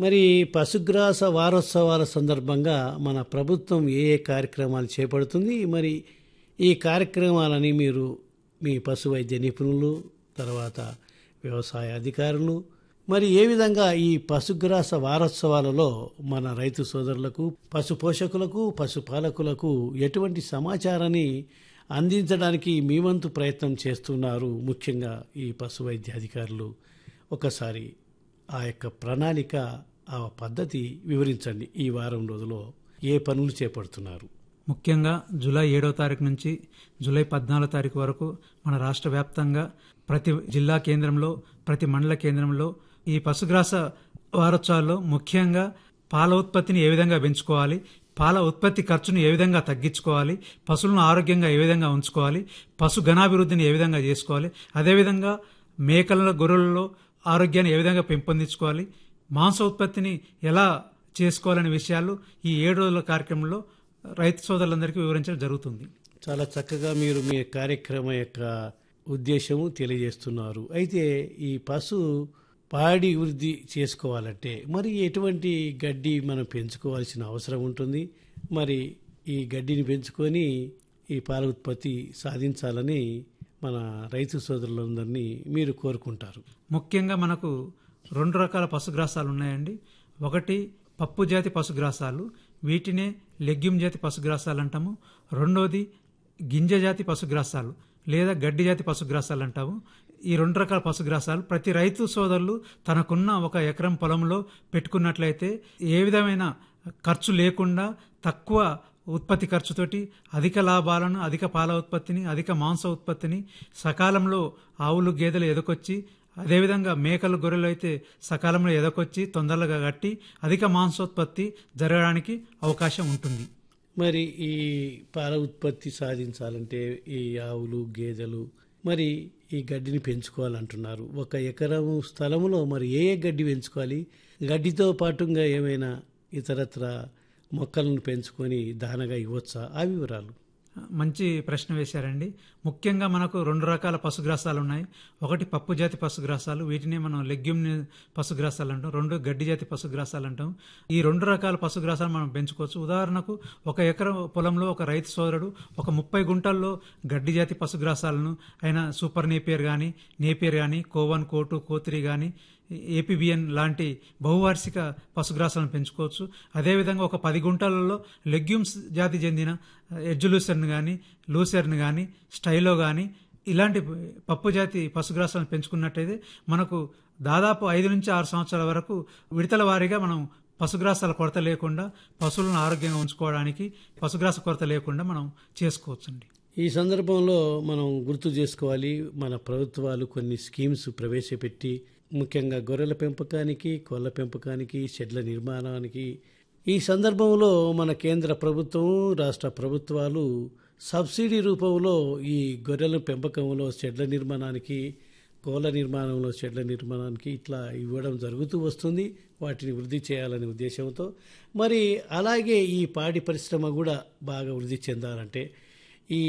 మరి పశుగ్రాస వారోత్సవాల సందర్భంగా మన ప్రభుత్వం ఏ ఏ కార్యక్రమాలు చేపడుతుంది మరి ఈ కార్యక్రమాలని మీరు మీ పశు వైద్య నిపుణులు తర్వాత వ్యవసాయ అధికారులు మరి ఏ విధంగా ఈ పశుగ్రాస వారోత్సవాలలో మన రైతు సోదరులకు పశు పోషకులకు పశుపాలకులకు ఎటువంటి సమాచారాన్ని అందించడానికి మీ వంతు ప్రయత్నం చేస్తున్నారు ముఖ్యంగా ఈ పశు వైద్య అధికారులు ఒకసారి ఆ యొక్క ప్రణాళిక ఆ పద్ధతి వివరించండి ఈ వారం రోజులో ఏ పనులు చేపడుతున్నారు ముఖ్యంగా జూలై ఏడో తారీఖు నుంచి జూలై పద్నాలుగో తారీఖు వరకు మన రాష్ట్ర వ్యాప్తంగా ప్రతి జిల్లా కేంద్రంలో ప్రతి మండల కేంద్రంలో ఈ పశుగ్రాస వారోత్సవాల్లో ముఖ్యంగా పాల ఉత్పత్తిని ఏ విధంగా పెంచుకోవాలి పాల ఉత్పత్తి ఖర్చును ఏ విధంగా తగ్గించుకోవాలి పశువులను ఆరోగ్యంగా ఏ విధంగా ఉంచుకోవాలి పశు ఘనాభివృద్ధిని ఏ విధంగా చేసుకోవాలి అదేవిధంగా మేకలలో గొర్రెలలో ఆరోగ్యాన్ని ఏ విధంగా పెంపొందించుకోవాలి మాంస ఉత్పత్తిని ఎలా చేసుకోవాలనే విషయాలు ఈ ఏడు రోజుల కార్యక్రమంలో రైతు సోదరులందరికీ వివరించడం జరుగుతుంది చాలా చక్కగా మీరు మీ కార్యక్రమం యొక్క ఉద్దేశము తెలియజేస్తున్నారు అయితే ఈ పశు పాడి వృద్ధి చేసుకోవాలంటే మరి ఎటువంటి గడ్డి మనం పెంచుకోవాల్సిన అవసరం ఉంటుంది మరి ఈ గడ్డిని పెంచుకొని ఈ పాల ఉత్పత్తి సాధించాలని మన రైతు సోదరులందరినీ మీరు కోరుకుంటారు ముఖ్యంగా మనకు రెండు రకాల పశుగ్రాసాలు ఉన్నాయండి ఒకటి పప్పు జాతి పశుగ్రాసాలు వీటినే లెగ్యూమ్ జాతి పశుగ్రాసాలు అంటాము రెండోది గింజ జాతి పశుగ్రాసాలు లేదా గడ్డి జాతి పశుగ్రాసాలు అంటాము ఈ రెండు రకాల పశుగ్రాసాలు ప్రతి రైతు సోదరులు తనకున్న ఒక ఎకరం పొలంలో పెట్టుకున్నట్లయితే ఏ విధమైన ఖర్చు లేకుండా తక్కువ ఉత్పత్తి ఖర్చుతోటి అధిక లాభాలను అధిక పాల ఉత్పత్తిని అధిక మాంస ఉత్పత్తిని సకాలంలో ఆవులు గేదెలు ఎదకొచ్చి అదేవిధంగా మేకలు గొర్రెలు అయితే సకాలంలో ఎదకొచ్చి తొందరగా కట్టి అధిక మాంసోత్పత్తి జరగడానికి అవకాశం ఉంటుంది మరి ఈ పాల ఉత్పత్తి సాధించాలంటే ఈ ఆవులు గేదెలు మరి ఈ గడ్డిని పెంచుకోవాలంటున్నారు ఒక ఎకరం స్థలంలో మరి ఏ ఏ గడ్డి పెంచుకోవాలి గడ్డితో పాటుగా ఏమైనా ఇతరత్ర మొక్కలను పెంచుకొని దానగా ఇవ్వచ్చా ఆ వివరాలు మంచి ప్రశ్న వేశారండి ముఖ్యంగా మనకు రెండు రకాల పశుగ్రాసాలు ఉన్నాయి ఒకటి పప్పు జాతి పశుగ్రాసాలు వీటిని మనం లెగ్యూమ్ పశుగ్రాసాలు అంటాం రెండు గడ్డి జాతి పశుగ్రాసాలు అంటాం ఈ రెండు రకాల పశుగ్రాసాలు మనం పెంచుకోవచ్చు ఉదాహరణకు ఒక ఎకరం పొలంలో ఒక రైతు సోదరుడు ఒక ముప్పై గుంటల్లో గడ్డి జాతి పశుగ్రాసాలను అయినా సూపర్ నేపియర్ కానీ నేపియర్ కానీ కోవన్ కోటు కోతిరి కానీ ఏపీబిఎన్ లాంటి బహువార్షిక పశుగ్రాసాలను పెంచుకోవచ్చు అదేవిధంగా ఒక పది గుంటలలో లెగ్యూమ్స్ జాతి చెందిన ఎడ్జులూసర్ని కానీ లూసర్ని కానీ స్టైలో కానీ ఇలాంటి పప్పు జాతి పశుగ్రాసాలను పెంచుకున్నట్టయితే మనకు దాదాపు ఐదు నుంచి ఆరు సంవత్సరాల వరకు విడతల వారీగా మనం పశుగ్రాసాల కొరత లేకుండా పశువులను ఆరోగ్యంగా ఉంచుకోవడానికి పశుగ్రాస కొరత లేకుండా మనం చేసుకోవచ్చండి ఈ సందర్భంలో మనం గుర్తు చేసుకోవాలి మన ప్రభుత్వాలు కొన్ని స్కీమ్స్ ప్రవేశపెట్టి ముఖ్యంగా గొర్రెల పెంపకానికి కోళ్ల పెంపకానికి షెడ్ల నిర్మాణానికి ఈ సందర్భంలో మన కేంద్ర ప్రభుత్వం రాష్ట్ర ప్రభుత్వాలు సబ్సిడీ రూపంలో ఈ గొర్రెల పెంపకంలో షెడ్ల నిర్మాణానికి కోళ్ల నిర్మాణంలో షెడ్ల నిర్మాణానికి ఇట్లా ఇవ్వడం జరుగుతూ వస్తుంది వాటిని వృద్ధి చేయాలనే ఉద్దేశంతో మరి అలాగే ఈ పాడి పరిశ్రమ కూడా బాగా వృద్ధి చెందాలంటే ఈ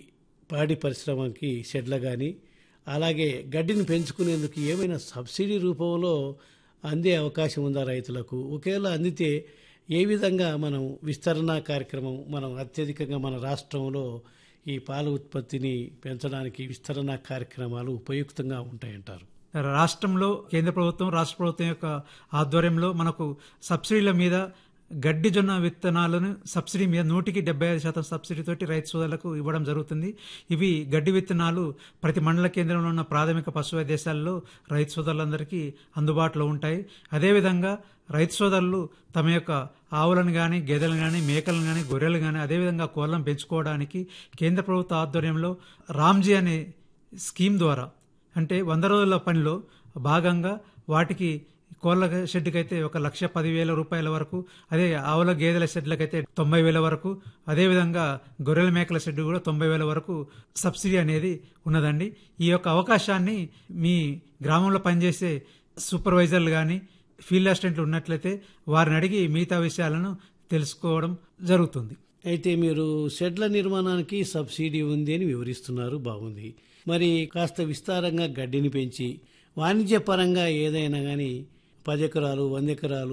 పాడి పరిశ్రమకి షెడ్ల కానీ అలాగే గడ్డిని పెంచుకునేందుకు ఏమైనా సబ్సిడీ రూపంలో అందే అవకాశం ఉందా రైతులకు ఒకవేళ అందితే ఏ విధంగా మనం విస్తరణ కార్యక్రమం మనం అత్యధికంగా మన రాష్ట్రంలో ఈ పాల ఉత్పత్తిని పెంచడానికి విస్తరణ కార్యక్రమాలు ఉపయుక్తంగా ఉంటాయంటారు రాష్ట్రంలో కేంద్ర ప్రభుత్వం రాష్ట్ర ప్రభుత్వం యొక్క ఆధ్వర్యంలో మనకు సబ్సిడీల మీద గడ్డి జొన్న విత్తనాలను సబ్సిడీ మీద నూటికి డెబ్బై ఐదు శాతం సబ్సిడీ తోటి రైతు సోదరులకు ఇవ్వడం జరుగుతుంది ఇవి గడ్డి విత్తనాలు ప్రతి మండల కేంద్రంలో ఉన్న ప్రాథమిక పశు వైద్యశాలలో రైతు సోదరులందరికీ అందుబాటులో ఉంటాయి అదేవిధంగా రైతు సోదరులు తమ యొక్క ఆవులను కానీ గేదెలను కానీ మేకలను కానీ గొర్రెలు కానీ అదేవిధంగా కోళ్ళను పెంచుకోవడానికి కేంద్ర ప్రభుత్వ ఆధ్వర్యంలో రామ్జీ అనే స్కీమ్ ద్వారా అంటే వంద రోజుల పనిలో భాగంగా వాటికి కోళ్ళ షెడ్కి అయితే ఒక లక్ష పదివేల రూపాయల వరకు అదే ఆవుల గేదెల షెడ్లకైతే తొంభై వేల వరకు అదేవిధంగా గొర్రెల మేకల షెడ్ కూడా తొంభై వేల వరకు సబ్సిడీ అనేది ఉన్నదండి ఈ యొక్క అవకాశాన్ని మీ గ్రామంలో పనిచేసే సూపర్వైజర్లు కానీ ఫీల్డ్ అసిస్టెంట్లు ఉన్నట్లయితే వారిని అడిగి మిగతా విషయాలను తెలుసుకోవడం జరుగుతుంది అయితే మీరు షెడ్ల నిర్మాణానికి సబ్సిడీ ఉంది అని వివరిస్తున్నారు బాగుంది మరి కాస్త విస్తారంగా గడ్డిని పెంచి వాణిజ్యపరంగా ఏదైనా కానీ పది ఎకరాలు వంద ఎకరాలు